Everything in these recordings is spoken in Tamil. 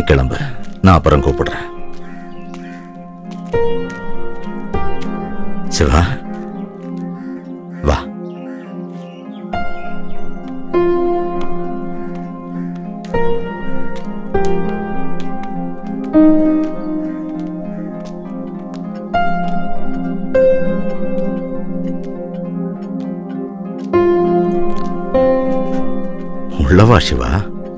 கிளம்பு நான் அப்புறம் கூப்பிடுறேன் சிவா வா உள்ளவா சிவா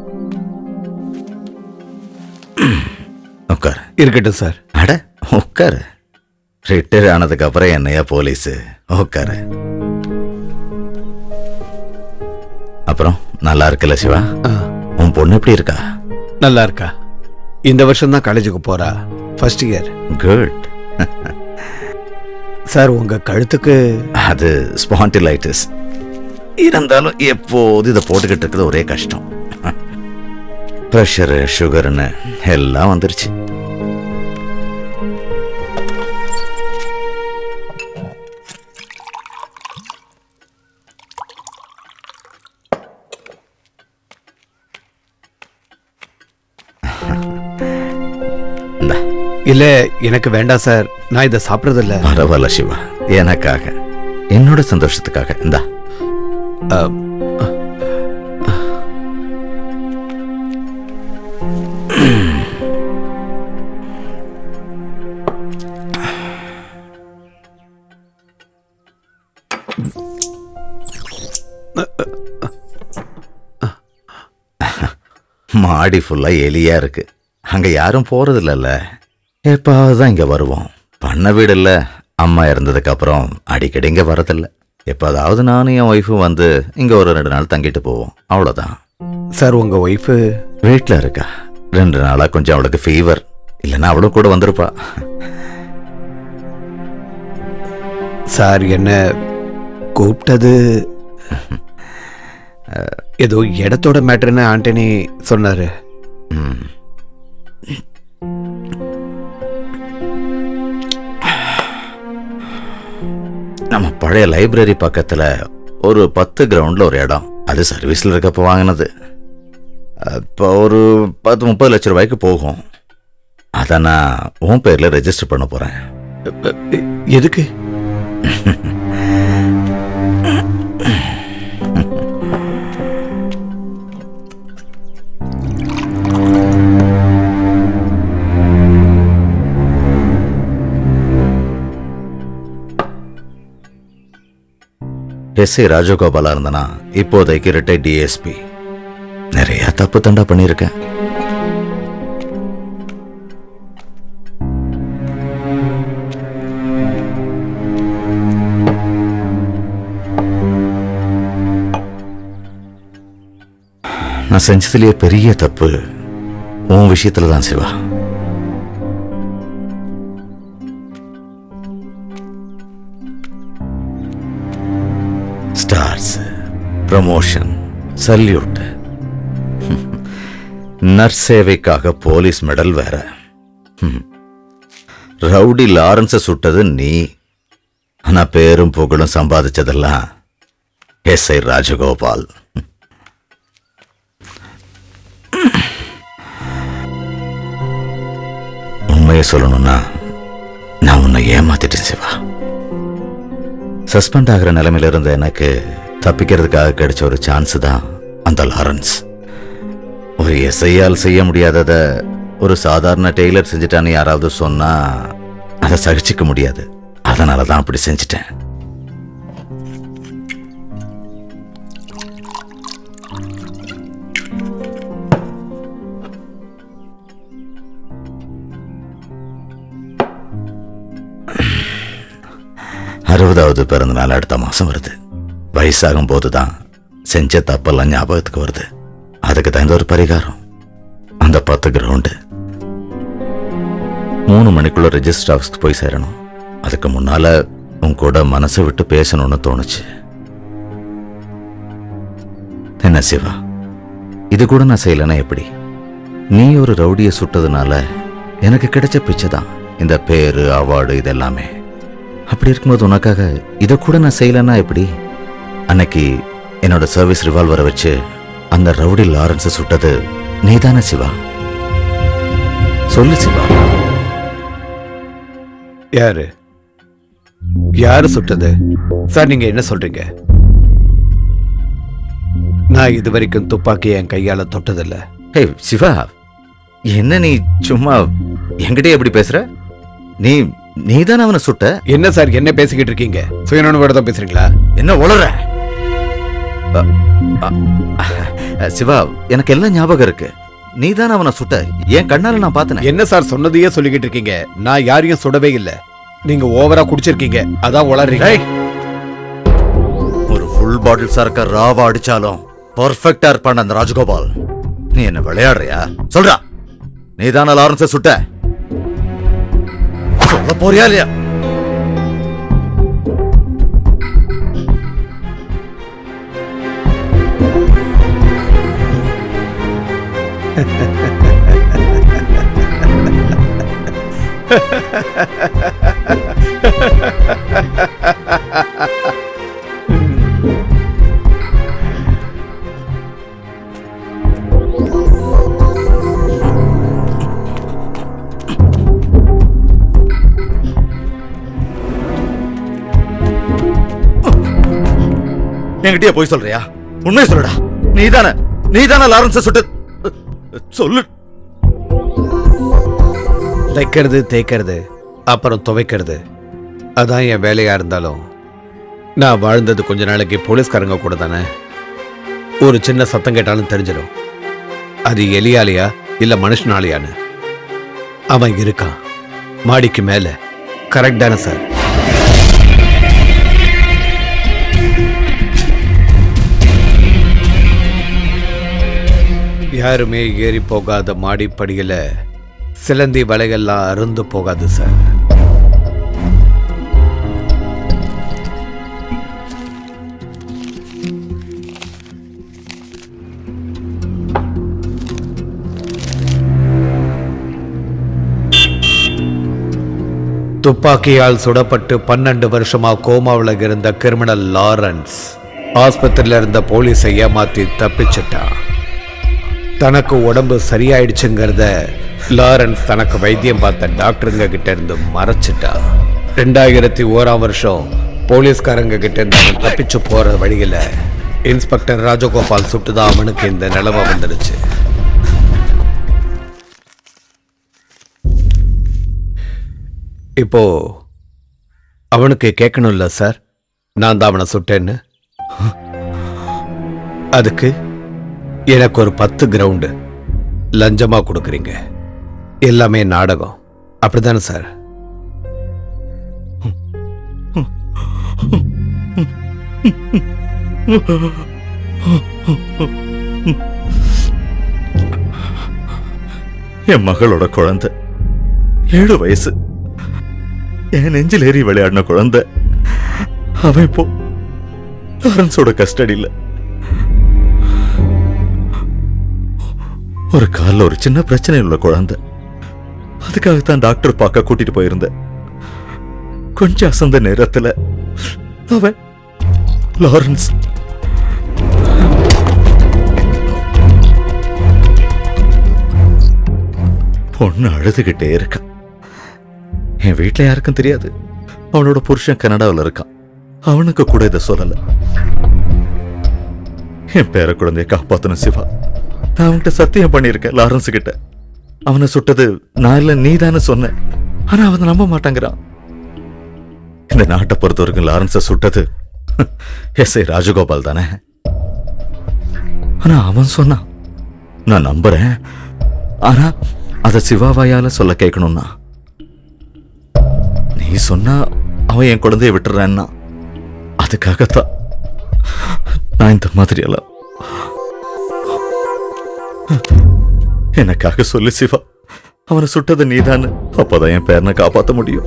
உட்கார் இருக்கட்டும் சார் அட உட்காரு ரிட்டையர் ஆனதுக்கு அப்புறம் என்னையா போலீஸ் உட்காரு அப்புறம் நல்லா இருக்குல்ல சிவா ஆ, உன் பொண்ணு எப்படி இருக்கா நல்லா இருக்கா இந்த வருஷம் தான் காலேஜுக்கு போறா ஃபர்ஸ்ட் இயர் குட் சார் உங்க கழுத்துக்கு அது ஸ்பாண்டிலைட்டிஸ் இருந்தாலும் எப்போது இதை போட்டுக்கிட்டு இருக்கிறது ஒரே கஷ்டம் ப்ரெஷரு சுகர்னு எல்லாம் வந்துருச்சு இந்தா, இல்ல எனக்கு வேண்டாம் சார் நான் இதை சாப்பிட்றது இல்ல பரவாயில்ல சிவா எனக்காக என்னோட சந்தோஷத்துக்காக இந்தா மாடி ஃபுல்லா எலியா இருக்கு அங்க யாரும் போறது இல்லைல்ல எப்பாவது தான் இங்க வருவோம் பண்ண வீடு இல்ல அம்மா இறந்ததுக்கு அப்புறம் அடிக்கடி இங்க வரதில்ல எப்போதாவது நானும் என் ஒய்ஃபும் வந்து இங்க ஒரு ரெண்டு நாள் தங்கிட்டு போவோம் அவ்வளவுதான் சார் உங்க ஒய்ஃபு வீட்டில் இருக்கா ரெண்டு நாளா கொஞ்சம் அவளுக்கு ஃபீவர் இல்லைன்னா அவளும் கூட வந்திருப்பா சார் என்ன கூப்பிட்டது ஏதோ இடத்தோட மேட்டர்னு ஆண்டனி சொன்னாரு ம். நம்ம பழைய லைப்ரரி பக்கத்துல ஒரு பத்து கிரவுண்ட்ல ஒரு இடம் அது சர்வீஸ்ல இருக்கப்போ வாங்கினது இப்போ ஒரு பத்து முப்பது லட்ச ரூபாய்க்கு போகும் அதை நான் உன் பேர்ல ரெஜிஸ்டர் பண்ண போறேன் எ- எதுக்கு எஸ் ஐ ராஜகோபாலா இருந்தனா இப்போதைக்கு ரிட்டையர்ட் டிஎஸ்பி நிறைய தப்பு தண்டா பண்ணியிருக்கேன் நான் செஞ்சதுலயே பெரிய தப்பு உன் விஷயத்துல தான் Siva stars promotion salute nurse சேவைக்காக போலீஸ் மெடல் வேற ஹம். ரவுடி லாரன்ஸ சுட்டது நீ ஆனா பேரும் புகழும் சம்பாதிச்சதெல்லாம் எஸ் ஐ ராஜகோபால் உண்மையை சொல்லணும்னா நான் உன்னை ஏமாத்திட்டேன் சிவா சஸ்பெண்ட் ஆகிற நிலைமையில இருந்த எனக்கு தப்பிக்கிறதுக்காக கிடைச்ச ஒரு சான்ஸ் தான் அந்த லாரன்ஸ் ஒரு எஸ்ஐயால் செய்ய முடியாதத ஒரு சாதாரண டெய்லர் செஞ்சுட்டான்னு யாராவது சொன்னா அதை சகிச்சுக்க முடியாது அதனால தான் அப்படி செஞ்சுட்டேன் அறுபதாவது பிறந்த நாள் அடுத்த மாசம் வருது வயசாகும் போதுதான் செஞ்ச தப்பெல்லாம் ஞாபகத்துக்கு வருது அதுக்கு தகுந்த ஒரு பரிகாரம் அந்த பத்து கிரவுண்டு மூணு மணிக்குள்ள ரெஜிஸ்டர் ஆஃபீஸ்க்கு போய் சேரணும் அதுக்கு முன்னால உன் கூட மனசை விட்டு பேசணும்னு தோணுச்சு என்ன சிவா இது கூட நான் செய்யலைன்னா எப்படி நீ ஒரு ரவுடியை சுட்டதுனால எனக்கு கிடைச்ச பிச்சை தான் இந்த பேரு அவார்டு இதெல்லாமே அப்படி இருக்கும்போது உனக்காக இதை கூட நான் செய்யலைன்னா எப்படி அன்னைக்கு என்னோட சர்வீஸ் ரிவால்வரை வச்சு அந்த ரவுடி லாரன்ஸை சுட்டது நீதானே சிவா சொல்லு சிவா யாரு யாரு சுட்டது சார் நீங்க என்ன சொல்றீங்க நான் இது வரைக்கும் துப்பாக்கி என் கையால தொட்டதில்ல ஹே சிவா என்ன நீ சும்மா என்கிட்டயே எப்படி பேசுற நீ நீ தானே அவனை சுட்ட என்ன சார் என்ன பேசிக்கிட்டு இருக்கீங்க சுயநனவோட தான் பேசுறீங்களா என்ன உளற அ, அ, அ, சிவா எனக்கு எல்லாம் ஞாபகம் இருக்கு நீ தானே அவனை சுட்ட என் கண்ணால நான் பார்த்தனே என்ன சார் சொன்னதையே சொல்லிக்கிட்டு இருக்கீங்க நான் யாரையும் சுடவே இல்ல நீங்க ஓவரா குடிச்சிருக்கீங்க அதான் உளறீங்க டேய், ஒரு ஃபுல் பாட்டில் சரக்க ராவா அடிச்சாலும் பர்ஃபெக்டா இருப்பான் அந்த ராஜகோபால் நீ என்ன விளையாடுறியா சொல்றா நீ தானே லாரன்ஸ சுட்ட சொல்ல போறியா இல்லையா என்கிட்டயே போய் சொல்றியா உண்மையை சொல்லுடா நீ தானே நீ தானே லாரன்ஸ சுட்ட சொல்லு தைக்கிறது தேய்க்கிறது அப்புறம் துவைக்கிறது அதான் என் வேலையா இருந்தாலும் நான் வாழ்ந்தது கொஞ்ச நாளைக்கு போலீஸ்காரங்க கூட தானே ஒரு சின்ன சத்தம் கேட்டாலும் தெரிஞ்சிடும் அது எலியாலையா இல்ல மனுஷனாலையான்னு அவன் இருக்கான் மாடிக்கு மேல கரெக்ட் தானே சார் யாருமே ஏறி போகாத மாடிப்படியில சிலந்தி வலைகள்லாம் அருந்து போகாது சார் துப்பாக்கியால் சுடப்பட்டு பன்னெண்டு வருஷமா கோமாவில் இருந்த கிரிமினல் லாரன்ஸ் ஆஸ்பத்திரியில இருந்த போலீஸை ஏமாத்தி தப்பிச்சிட்டான் தனக்கு உடம்பு சரியாயிடுச்சுங்கிறத லாரன்ஸ் தனக்கு வைத்தியம் பார்த்த டாக்டருங்க கிட்ட இருந்து மறைச்சிட்டா ரெண்டாயிரத்தி ஓராம் வருஷம் போலீஸ்காரங்க கிட்ட இருந்து அவன் தப்பிச்சு போற வழியில இன்ஸ்பெக்டர் ராஜகோபால் சுட்டுதான் அவனுக்கு இந்த நிலைமை வந்துடுச்சு இப்போ அவனுக்கு கேட்கணும்ல சார் நான் தான் அவனை சுட்டேன்னு அதுக்கு எனக்கு ஒரு பத்து கிரவுண்டு லஞ்சமா கொடுக்குறீங்க எல்லாமே நாடகம் அப்படிதானே சார் என் மகளோட குழந்தை ஏழு வயசு என் நெஞ்சில் ஏறி விளையாடின குழந்தை அவன் இப்போ லாரன்ஸோட கஸ்டடியில் ஒரு காலில் ஒரு சின்ன பிரச்சனை உள்ள குழந்தை அதுக்காகத்தான் டாக்டர் பார்க்க கூட்டிட்டு போயிருந்தேன் கொஞ்சம் அசந்த நேரத்துல அவன் லாரன்ஸ் பொண்ணு அழுதுகிட்டே இருக்கா என் வீட்ல யாருக்கும் தெரியாது அவனோட புருஷன் கனடாவில் இருக்கான் அவனுக்கு கூட இதை சொல்லல என் பேர குழந்தைய காப்பாத்தணும் சிவா நான் அவன்கிட்ட சத்தியம் பண்ணியிருக்கேன் லாரன்ஸ் கிட்ட அவனை சுட்டது நான் இல்ல நீ தானே சொன்ன ஆனா அவன் நம்ப மாட்டாங்கிறான் இந்த நாட்டை பொறுத்த வரைக்கும் லாரன்ஸை சுட்டது எஸ் ஐ ராஜகோபால் தானே ஆனா அவன் சொன்னான் நான் நம்புறேன் ஆனா அத சிவாவாயால சொல்ல கேட்கணும்னா நீ சொன்னா அவன் என் குழந்தைய விட்டுறான்னா அதுக்காகத்தான் நான் இந்த மாதிரி எல்லாம் எனக்காக சொல்லு சிவா அவனை சுட்டது நீதான்னு அப்பதான் என் பேரனை காப்பாத்த முடியும்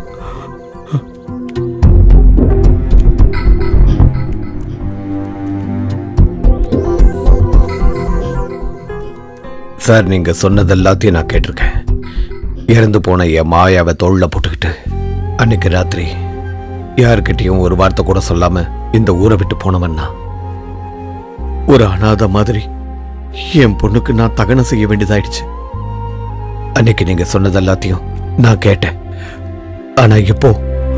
சார் நீங்க சொன்னது எல்லாத்தையும் நான் கேட்டிருக்கேன் இறந்து போன என் மாயாவை தோல்ல போட்டுக்கிட்டு அன்னைக்கு ராத்திரி யாருக்கிட்டையும் ஒரு வார்த்தை கூட சொல்லாம இந்த ஊரை விட்டு போனவன்னா ஒரு அனாதை மாதிரி என் பொண்ணுக்கு நான் தகனம் செய்ய வேண்டியதாயிடுச்சு அன்னைக்கு நீங்க சொன்னது எல்லாத்தையும் நான் கேட்டேன் ஆனா இப்போ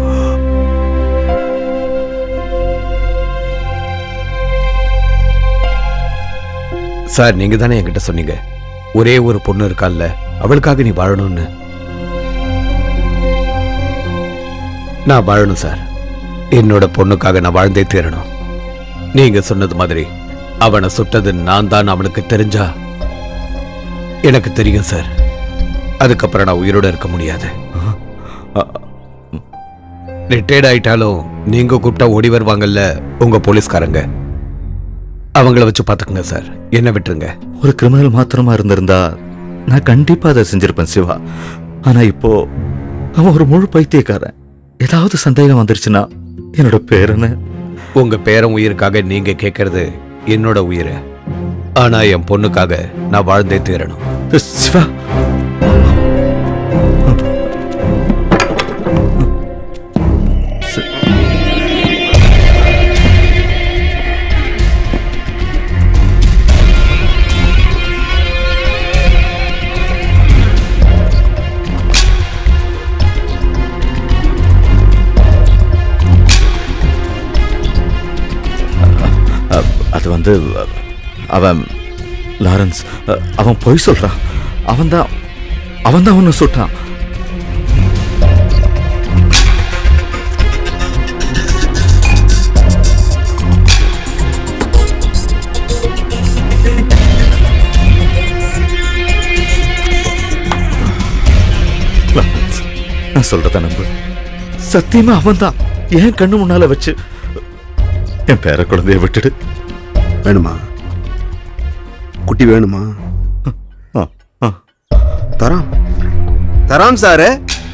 சார் நீங்க தானே என்கிட்ட சொன்னீங்க ஒரே ஒரு பொண்ணு இருக்கால்ல அவளுக்காக நீ வாழணும்னு நான் வாழணும் சார் என்னோட பொண்ணுக்காக நான் வாழ்ந்தே தீரணும் நீங்க சொன்னது மாதிரி அவனை சுட்டது நான் தான் அவனுக்கு தெரிஞ்சா எனக்கு தெரியும் சார் அதுக்கப்புறம் நான் உயிரோட இருக்க முடியாது ரிட்டையர்ட் ஆயிட்டாலும் நீங்க கூப்பிட்டா ஓடி வருவாங்கல்ல உங்க போலீஸ்காரங்க அவங்கள வச்சு பாத்துக்கங்க சார் என்ன விட்டுருங்க ஒரு கிரிமினல் மாத்திரமா இருந்திருந்தா நான் கண்டிப்பா அதை செஞ்சிருப்பேன் சிவா ஆனா இப்போ அவன் ஒரு முழு பைத்தியக்காரன் ஏதாவது சந்தேகம் வந்துருச்சுன்னா என்னோட பேரனை உங்க பேரன் உயிருக்காக நீங்க கேட்கறது என்னோட உயிரை ஆனா என் பொண்ணுக்காக நான் வாழ்ந்தே தீரணும் சிவா அ- அது வந்து அ, அவன் லாரன்ஸ் அ, அவன் பொய் சொல்றான் அவன் தான் அவன் தான் அவனை சுட்டான் லாரன்ஸ், நான் சொல்றத நம்பு சத்தியமா அவன் தான் என் கண்ணு முன்னால வச்சு என் பேர குழந்தைய விட்டுடு வேணுமா குட்டி வேணுமா ஆ, ஆ. தராம் தராம் சாரு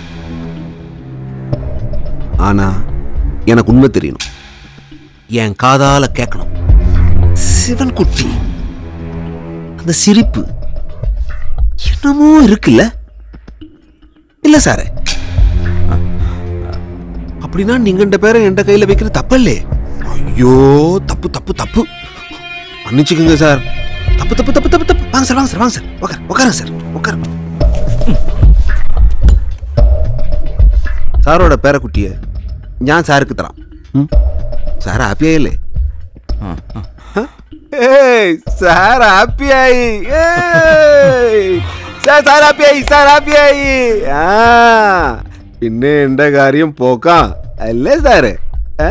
ஆனா எனக்கு உண்மை தெரியணும் என் காதால கேட்கணும் சிவன் குட்டி அந்த சிரிப்பு என்னமோ இருக்குல்ல இல்ல சாரே அப்படின்னா நீங்க இந்த பேரை என் கையில வைக்கிறது தப்பல்லே ஐயோ தப்பு தப்பு தப்பு மன்னிச்சுக்கோங்க சார் தப்பு தப்பு தப்பு தப்பு தப்பு வாங்க சார் வாங்க சார் வாங்க சார் உட்கார உட்காருங்க சார் உட்கார സാറോടെ പേരക്കുട്ടിയെ ഞാൻ സാർക്ക് തരാം ഉം? സാർ ഹാപ്പിയായില്ലേ ഏയ് സാർ ഹാപ്പിയായി ഏയ് സാർ സാർ ഹാപ്പിയായി സാർ ഹാപ്പിയായി ആ പിന്നെ എന്റെ കാര്യം പോക്കാം അല്ലേ സാറ് ഏ?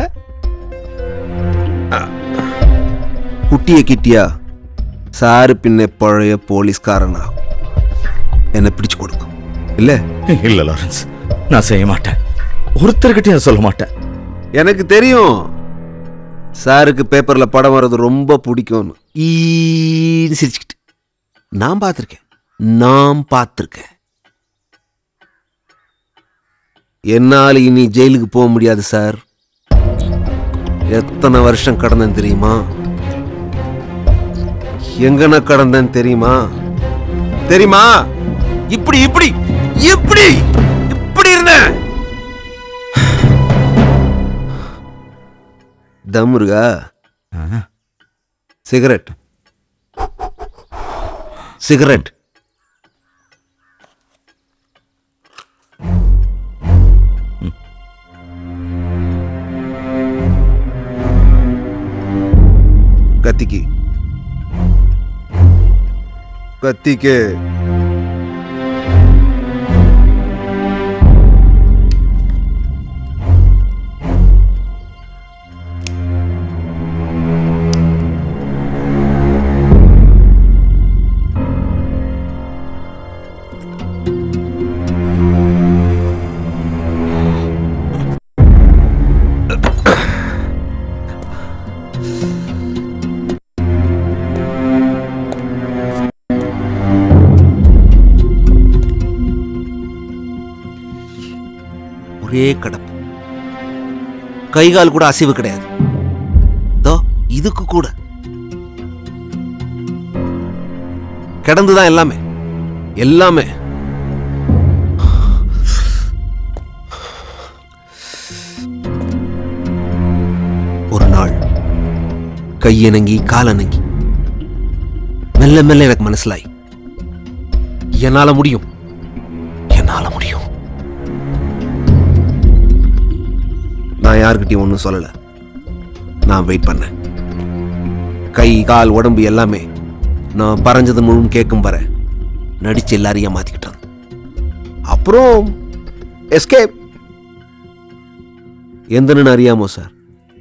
ആ. കുട്ടിയെ കിട്ടിയ സാറ് പിന്നെ പഴയ പോലീസ്കാരനാകും എന്നെ പിടിച്ചു കൊടുക്കും ഇല്ലേ இல்ல லாரன்ஸ் நான் செய்ய மாட்டேன் ஒருத்தர்கிட்டயும் அதை சொல்ல மாட்டேன் எனக்கு தெரியும் சாருக்கு பேப்பர்ல படம் வர்றது ரொம்ப பிடிக்கும்னு ஈன்னு சிரிச்சுக்கிட்டு நான் பார்த்துருக்கேன் நான் பார்த்துருக்கேன் என்னால் இனி ஜெயிலுக்கு போக முடியாது சார் எத்தனை வருஷம் கடந்தேன் தெரியுமா எங்கன கடந்தேன் தெரியுமா தெரியுமா இப்படி இப்படி இப்படி இப்படி இருந்தேன் தம் இருக்கா சிகரெட் சிகரெட் கத்திக்கு கத்திக்கு ஒரே கடப்பு கை கால் கூட அசைவு கிடையாது தோ இதுக்கு கூட கிடந்துதான் எல்லாமே எல்லாமே ஒரு நாள் கையணங்கி காலணங்கி மெல்ல மெல்ல எனக்கு மனசிலாய் என்னால முடியும் நான் யாருக்கிட்டையும் ஒன்றும் சொல்லலை நான் வெயிட் பண்ணேன் கை கால் உடம்பு எல்லாமே நான் பறஞ்சது முழுன்னு கேட்கும் வர நடிச்சு எல்லாரையும் ஏமாத்திக்கிட்டான் அப்புறம் எஸ்கேப் எந்தன்னு அறியாமோ சார்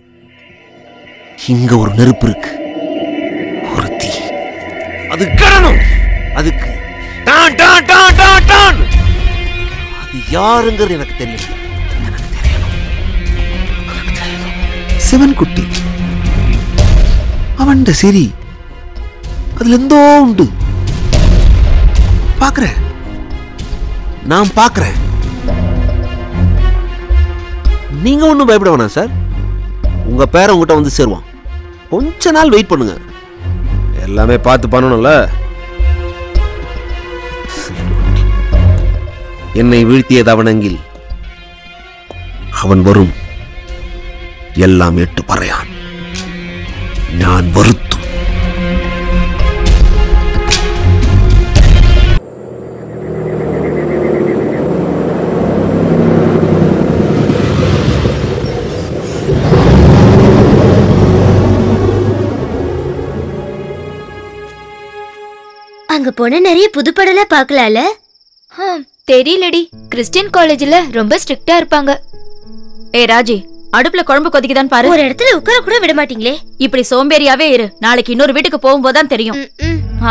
இங்க ஒரு நெருப்பு இருக்கு ஒரு தீ அது கடணும் அதுக்கு டான் டான் டான் டான் டான் அது யாருங்கிறது எனக்கு தெரியல எனக்கு தெரியணும் எனக்கு தெரியணும். சிவன் குட்டி அவன் சிரி அதுல எந்தோ உண்டு பாக்குறேன் நான் பாக்குறேன் நீங்க ஒன்றும் பயப்பட வேணாம் சார் உங்க பேரை உங்ககிட்ட வந்து சேருவான் கொஞ்ச நாள் வெயிட் பண்ணுங்க எல்லாமே பார்த்து பண்ணணும்ல என்னை வீழ்த்தியது அவனங்கில் அவன் வரும் எல்லாம் எட்டு பறையான் நான் வருத்தும் அங்க போனா நிறைய புது படம்லாம் பார்க்கலாம்ல தெரியலடி கிறிஸ்டியன் காலேஜ்ல ரொம்ப ஸ்ட்ரிக்ட்டா இருப்பாங்க ஏ ராஜி அடுப்புல குழம்பு கொதிக்குதான்னு பாரு ஒரு இடத்துல உட்கார கூட விட மாட்டீங்களே இப்படி சோம்பேறியாவே இரு நாளைக்கு இன்னொரு வீட்டுக்கு போகும்போது தான் தெரியும் ம், ம். ஆ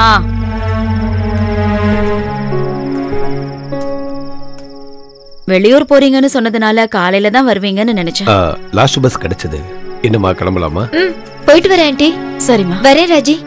வெளியூர் போறீங்கன்னு சொன்னதுனால காலையில தான் வருவீங்கன்னு நினைச்சேன் லாஸ்ட் பஸ் கிடைச்சது என்னம்மா கிளம்பலாமா ம், போயிட்டு வரேன் ஆண்டி சரிம்மா வரேன் ராஜி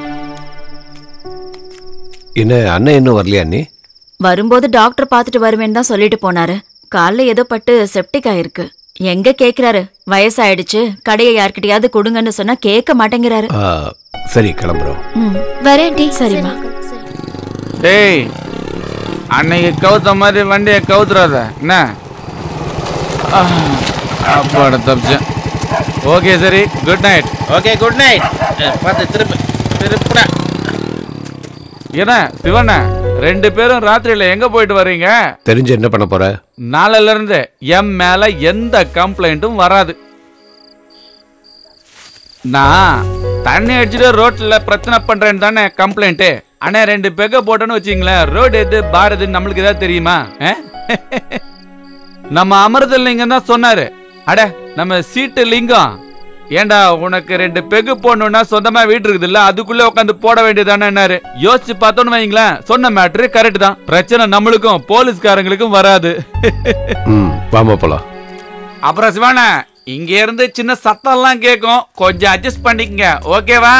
என்ன அண்ணன் இன்னும் வரலையா நீ வரும்போது டாக்டர் பார்த்துட்டு வருவேன்னு தான் சொல்லிட்டு போனாரு கால்ல ஏதோ பட்டு செப்டிக் ஆயிருக்கு எங்க கேக்குறாரு வயசாயிடுச்சு கடையை யார்கிட்டயாவது கொடுங்கன்னு சொன்னா கேட்க மாட்டேங்கிறாரு ஆ, சரி கிளம்புறோம் ம், வரேன் ஆண்டி சரிம்மா டேய் அன்னைக்கு கவுத்த மாதிரி வண்டியை கவுத்துறாத என்ன ஆ, அப்பாட தப்பிச்சேன் ஓகே சரி good night okay good night பார்த்து திரும்ப திருப்படா என்ன சிவண்ண ரெண்டு பேரும் ராத்திரியில எங்க போயிட்டு வர்றீங்க தெரிஞ்சு என்ன பண்ண போற நாளையில இருந்து என் மேல எந்த கம்ப்ளைண்ட்டும் வராது நான் தண்ணி அடிச்சுட்டு ரோட்ல பிரச்சனை பண்றேன்னு தானே கம்ப்ளைண்ட் அண்ணே ரெண்டு பெக்க போட்டோன்னு வச்சுங்களேன் ரோடு எது பார் எதுன்னு நம்மளுக்கு ஏதாவது தெரியுமா ஆ? நம்ம அமர்தல் லிங்கம் தான் சொன்னாரு அட நம்ம சீட்டு லிங்கம் ஏண்டா உனக்கு ரெண்டு பெகு போடணும்னா சொந்தமா வீட்டு இருக்குது இல்ல அதுக்குள்ள உட்காந்து போட வேண்டியதானே யோசிச்சு பார்த்தோன்னு வைங்களேன் சொன்ன மேட்ரு கரெக்ட் தான் பிரச்சனை நம்மளுக்கும் போலீஸ்காரங்களுக்கும் வராது ம் வாமா போலாம் அப்புறம் சிவான இங்க இருந்து சின்ன சத்தம்லாம் கேட்கும் கொஞ்சம் அட்ஜஸ்ட் பண்ணிக்கங்க ஓகேவா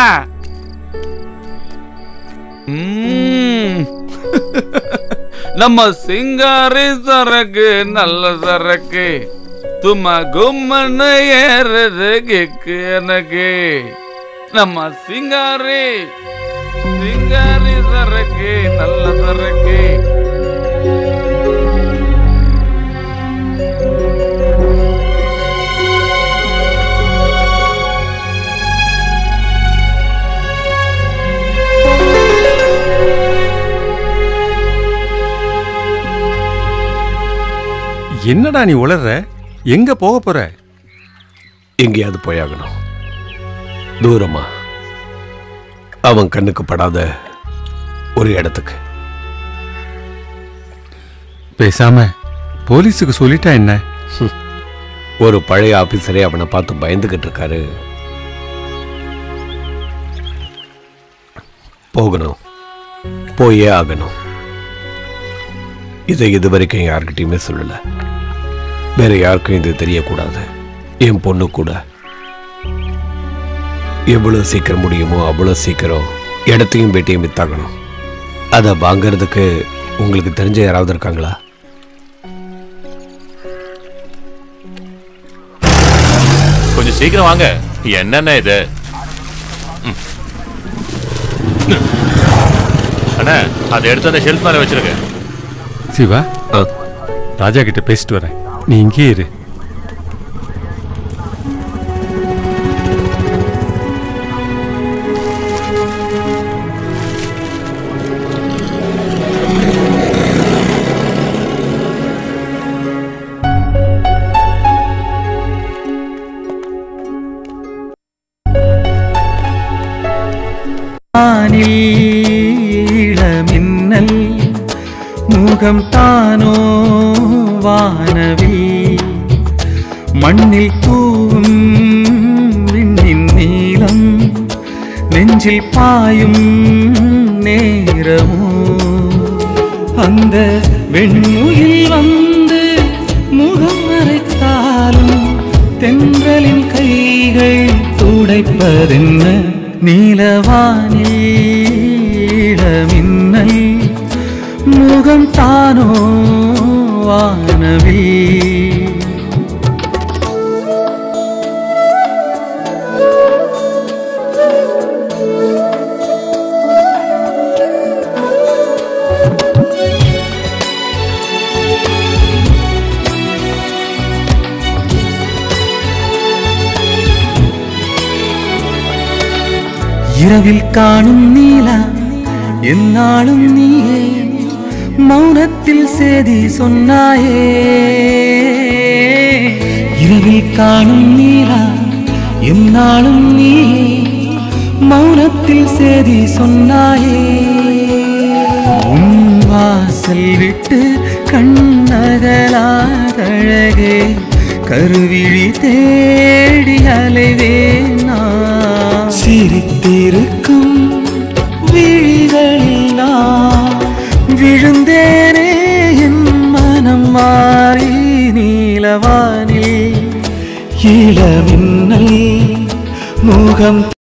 ம். நம்ம சிங்காரி சரக்கு நல்ல சரக்கு தும்மா கும்மன்னு ஏறுது கிக்கு எனக்கு நம்ம சிங்காரி சிங்காரி சரக்கு நல்ல சரக்கு என்னடா நீ உளர்ற எங்க போக போற எங்கேயாவது போயாகணும் தூரமா அவன் கண்ணுக்கு படாத ஒரு இடத்துக்கு பேசாம போலீஸுக்கு சொல்லிட்டா என்ன ஒரு பழைய ஆபீசரே அவனை பார்த்து பயந்துகிட்டு இருக்காரு போகணும் போயே ஆகணும் இதை இதுவரைக்கும் யார்கிட்டயுமே சொல்லல வேற யாருக்கும் இது தெரியக்கூடாது என் பொண்ணு கூட எவ்வளவு சீக்கிரம் முடியுமோ அவ்வளவு சீக்கிரம் இடத்தையும் பேட்டையும் வித்தாகணும் அதை வாங்குறதுக்கு உங்களுக்கு தெரிஞ்ச யாராவது இருக்காங்களா கொஞ்சம் சீக்கிரம் வாங்க என்னென்ன இது ம். அண்ணா அதை எடுத்து அந்த ஷெல்ஃப் மேல வச்சிருக்க சிவா ஆ, ராஜா கிட்ட பேசிட்டு வரேன் நீ இங்கே இரு முகம் தானோ வானவில் மண்ணில் தூவும் விண்ணின் நீளம் நெஞ்சில் பாயும் நேரமோ அந்த வெண்முகில் வந்து முகம் மறைத்தாலும் தென்றலின் கைகள் துடைப்பதென்ன நீலவானில் மின்னல் முகம் தானோ வானவில் இரவில் காணும் நீலா என்னாலும் நீயே மௌனத்தில் சேதி சொன்னாயே இரவில் காணும் நீலா என்னாலும் நீயே மௌனத்தில் சேதி சொன்னாயே உன் வாசல் விட்டு கண்ணகலாதழகே கருவிழி தேடி அலைவேன் நான் சிரித்திருக்கும் விழிகளில் நான் விழுந்தேனே என் மனம் மாறி நீலவானில் இளமின்னல் முகம்